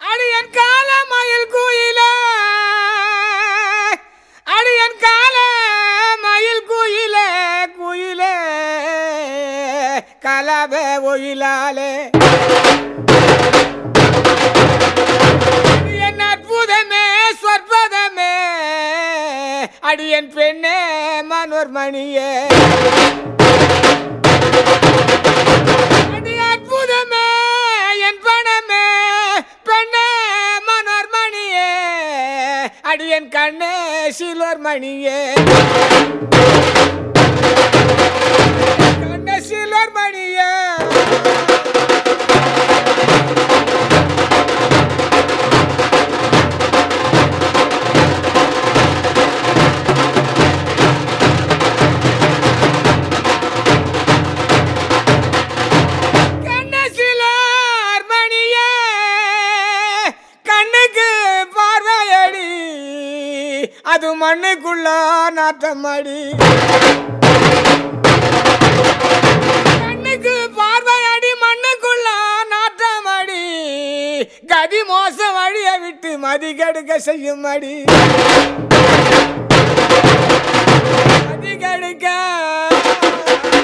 அடியன் கால மயில் குயில அடியன் கால மயில் குயில குயில கலப ஒயிலாலே என் அற்புதமே சொற்பதமே அடியன் பெண்ணே மனோர்மணியே அடி அற்புதமே என் பணமே பெண்ணே மனோர்மணியே அடியன் கண்ணே சிலோர் மணியே கண்ணே சிலோர் மணியே கண்ணசிலார் மணியே கண்ணுக்கு பார்வையடி அது மண்ணுக்குள்ள நாட்டமடி கண்ணுக்கு பார்வையடி மண்ணுக்குள்ள நாட்டமடி கதி மோச வழிய விட்டு மதி கெடுக்க செய்யும் அடி மதி கெடுக்க